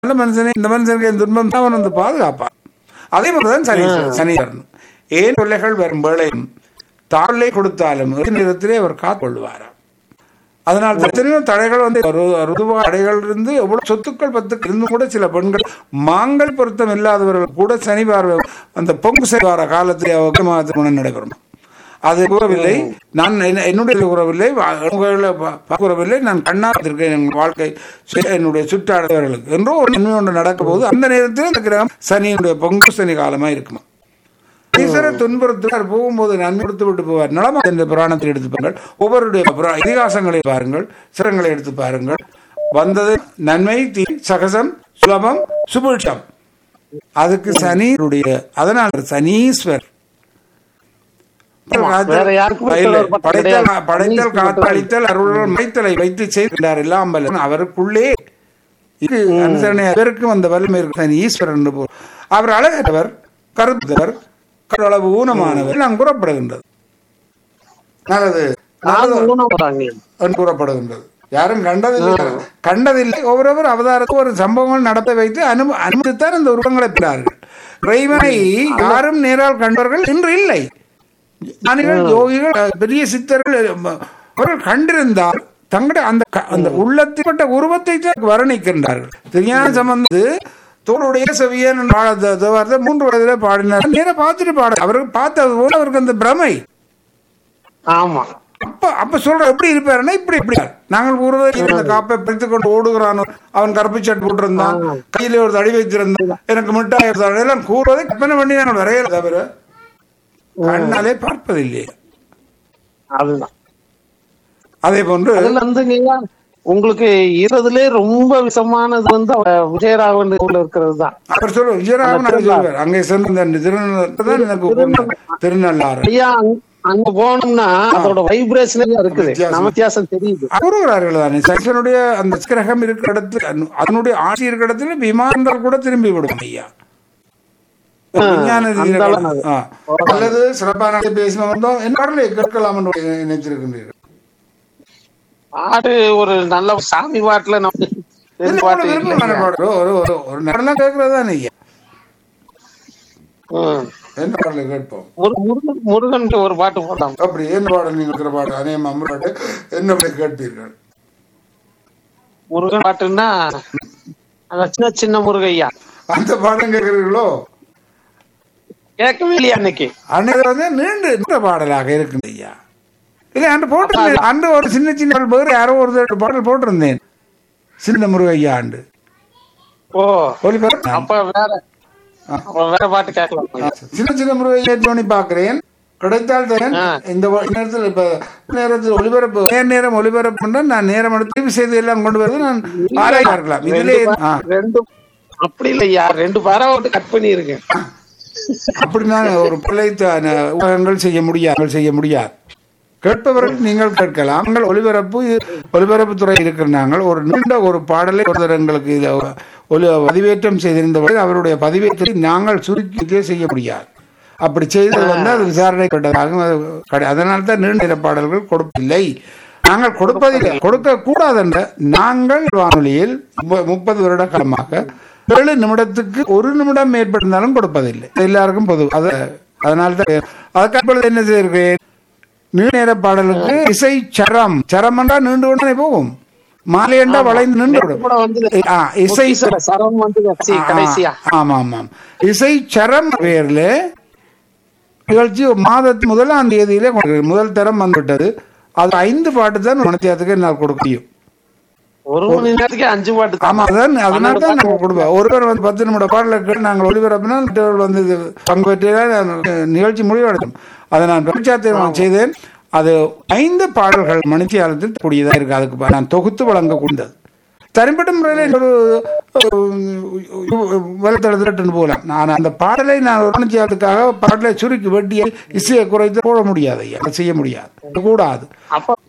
நல்ல மனுஷனே இந்த மனுஷனுக்கு என் துன்பம் தான் அவன் வந்து பாதுகாப்பான் அதே மாதிரிதான் சனி சனி வரணும் ஏன் தொல்லைகள் வரும் வேளையும் தாளை கொடுத்தாலும் ஒரு நேரத்திலே அவர் காத்துக்கொள்வாராம் அதனால் எத்தனையோ தடைகள் வந்து ருதுவா தடைகள் இருந்து எவ்வளவு சொத்துக்கள் பத்து இருந்தும் கூட சில பெண்கள் மாங்கல் பொருத்தம் இல்லாதவர்கள் கூட சனி பார்வை அந்த பொங்கு செய்வார காலத்தில் அவருக்கு குணம் நடைபெறும் அது கூறவில்லை நான் என்ன- என்னுடைய கூறவில்லை வா- உங்களை பா- பா- கூறவில்லை நான் கண்ணாத்திருக்கேன் என் வாழ்க்கை சு- என்னுடைய சுற்றாடவர்களுக்கு என்றோ ஒரு நன்மை ஒன்று நடக்க போது அந்த நேரத்தில் இந்த கிரகம் சனியினுடைய பொங்கு சனி காலமா இருக்குமா ஈஸ்வர துன்புறுத்துவார் போகும்போது நன்மை கொடுத்து விட்டு போவார் நலமா என்ற புராணத்தில் எடுத்து பாருங்கள் ஒவ்வொருடைய புரா- இதிகாசங்களை பாருங்கள் சிரங்களை எடுத்து பாருங்கள் வந்தது நன்மை தீ சகசம் சுலபம் சுபிட்சம் அதுக்கு சனியுடைய அதனால் சனீஸ்வர் வேற யாருக்கும் இல்லை, ஒரு பட்டம் படைத்தல் கிடையாது. படைத்தல் காத்தளித்தல் அருள் மைத்தலை வைத்து செய்கின்றார் இல்லாமல் அவருக்குள்ளே இது அனுசரணை அவருக்கும் அந்த வலிமை இருக்கு சனி ஈஸ்வரன் என்று பொருள். அவர் அழகற்றவர் கருத்தவர் அளவு ஊனமானவர் எல்லாம் கூறப்படுகின்றது நல்லது நல்லது நாலு ஊனம் வராங்க என்று கூறப்படுகின்றது யாரும் கண்டதில்லை கண்டதில்லை ஒவ்வொருவர் அவதாரத்துக்கு ஒரு சம்பவங்கள் நடத்த வைத்து அனு அனுமதித்தான் இந்த உருவங்களை பெற்றார்கள் இறைவனை யாரும் நேரால் கண்டவர்கள் இன்று இல்லை ஞானிகள் யோகிகள் அஹ், பெரிய சித்தர்கள் அஹ், அவர்கள் கண்டிருந்தால் தங்களுடைய அந்த க- அந்த உள்ளத்திற்பட்ட உருவத்தை தான் வர்ணிக்கின்றார்கள் திருஞான சம்பந்து தோளுடைய செவியன் பாட த- தேவாரத்தை மூன்று வயதிலே பாடினார் நேர பார்த்துட்டு பாட அவருக்கு பார்த்தது போல அவருக்கு அந்த பிரமை ஆமா அப்ப அப்ப சொல்ற எப்படி இருப்பாருன்னா இப்படி இப்படி நாங்கள் ஒருவர் இந்த காப்பை பிடித்து கொண்டு ஓடுகிறான் அவன் கருப்பு சட்டை போட்டிருந்தான் கையில ஒரு தடி வைத்திருந்தான் எனக்கு மிட்டாய் எடுத்தான் எல்லாம் கூறுவதை கற்பனை பண்ணி நாங்கள் வரையல தவிர கண்ணாலே பார்ப்பதில்லை அதுதான் அதே போன்று அதுல வந்துங்க உங்களுக்கு ஈரதுலே ரொம்ப விஷமானது வந்து அவ- விஜயராகவன் உள்ள இருக்கிறது தான் அவர் சொல்லுவார் விஜயராமன் அங்கே சொல்லுவார் அங்கே சென்று இந்த திருநள்ளாறு தான் எனக்கு கூறினார். திருநள்ளாறு ஐயா அங்க- அங்க போனோம்னா அதோட வைப்ரேஷனே இருக்குது வித்தியாசம். நம்ம வித்தியாசம் தெரியுது கூறுகிறார்கள் தானே சக்சனுடைய அந்த கிரகம் இருக்கிற இடத்துல அனு- அதனுடைய ஆட்சி இருக்கிற இடத்துல விமானங்கள் கூட திரும்பி விடும் ஐயா விஞ்ஞான அந்த ரீதியில அளவு அது. ஆ. அல்லது சிறப்பான பேசின வந்தோம் என்ன பாடலை கேட்கலாம் என்று நினைச்சிருக்கின்றீர்கள் பாட்டு ஒரு நல்ல சாமி பாட்டுல நம்ம என்ன தெரிஞ்ச பாடல் பாட்டு விருப்பமான இல்லைங்க. பாடல்? ஒரு ஒரு ஒரு நடனம் கேட்கறது தானே ஐயா ம். என்ன பாடலை கேட்போம் முரு- முருகன் முருகன் ஒரு பாட்டு போடலாம் அப்படி என்ன பாடல் நீங்கள் இருக்கிற பாடல் அநேகம் அம்மன் பாட்டு என்ன பாடல் கேட்பீர்கள் முருகன் பாட்டுன்னா அந்த சின்ன சின்ன முருகையா அந்த பாடம் கேட்கிறீர்களோ கேட்கவே இல்லையா அன்னைக்கு அன்னைக்கு வந்து நீண்டு நீண்ட பாடலாக இருக்குது ஐயா இல்லை அன்று போட்டிருந்தேன் அன்று ஒரு சின்ன சின்ன பாடல் வேறு யாரோ ஒரு தடவை பாடல் போட்டிருந்தேன் சின்ன முருகையா ஆண்டு ஓ ஒளிபரப்பு அப்ப வேற அப்ப வேற பாட்டு கேட்கலாம் சின்ன சின்ன முருகையா பண்ணி பார்க்கிறேன் கிடைத்தால் தான் ஆ. இந்த வ- நேரத்தில் இப்ப நேரத்தில் ஒளிபரப்பு நேர நேரம் ஒளிபரப்பு பண்ணால் நான் நேரம் எடுத்து தயவு செய்து எல்லாம் கொண்டு வருவது நான் ஆராய் பார்க்கலாம் இதிலே ஆ ரெண்டு அப்படி இல்லையா ரெண்டு பாரா விட்டு கட் பண்ணிருக்கேன் அப்படின்னா ஒரு பிள்ளை ஊடகங்கள் செய்ய முடியாது செய்ய முடியாது கேட்பவர்கள் நீங்கள் கேட்கலாம் நாங்கள் ஒலிபரப்பு ஒலிபரப்புத்துறை இருக்கிற நாங்கள் ஒரு நீண்ட ஒரு பாடலை ஒருத்தர் எங்களுக்கு இதை ஒலி பதிவேற்றம் செய்திருந்தபடி அவருடைய பதிவேற்றத்தை நாங்கள் சுருக்கிக்கே செய்ய முடியாது அப்படி செய்தது வந்து அது விசாரணை கட்டதாக அதனால தான் நீண்ட நேர பாடல்கள் கொடுப்பில்லை நாங்கள் கொடுப்பதில்லை கொடுக்க கூடாது என்ற நாங்கள் வானொலியில் மு- முப்பது வருட காலமாக ஏழு நிமிடத்துக்கு ஒரு நிமிடம் மேற்பட்டிருந்தாலும் கொடுப்பதில்லை எல்லாருக்கும் பொது அது அதனால தான் அதுக்கு அப்பொழுது என்ன செய்கிறேன் நீண்ட நேர பாடலுக்கு இசை சரம் சரம் என்றால் நீண்டு கொண்டே போகும் மாலை என்றா வளைந்து நின்று விடும். கூட வந்து ஆ, இசை பொக்கிஷம் சரம் வந்து கடைசி கடைசியா ஆமா ஆமாம் இசை சரம் பேர்ல நிகழ்ச்சி மாதத்து முதலாம் தேதியிலே கொண்டு- முதல் தரம் வந்துவிட்டது அது ஐந்து பாட்டு தான் மனத்தியாத்துக்கு என்னால் கொடுக்க முடியும் ஒரு மணி நேரத்துக்கு அஞ்சு பாட்டு தான். ஆமா அதான் அதனால தான் நாங்க கொடுப்போம் ஒருவர் வந்து பத்து நிமிட பாடல கேட்டு நாங்கள் ஒளிபரப்பினா மற்றவர்கள் வந்து இது பங்கு பெற்றால் நிகழ்ச்சி முடிவடையும் அதை நான் பிரச்சாரம் செய்தேன் அது ஐந்து பாடல்கள் மணித்தியாலத்தில் கூடியதா இருக்கு அதுக்கு பா- நான் தொகுத்து வழங்க கூண்டது தனிப்பட்ட முறையில் ஒரு வலைத்தளத்தில் போகலாம் நான் அந்த பாடலை நான் ஒரு மணித்தியாலத்துக்காக பாடலை சுருக்கி வெட்டியை இசையை குறைத்து போட முடியாது ஐயா அதை செய்ய முடியாது அது கூடாது அப்ப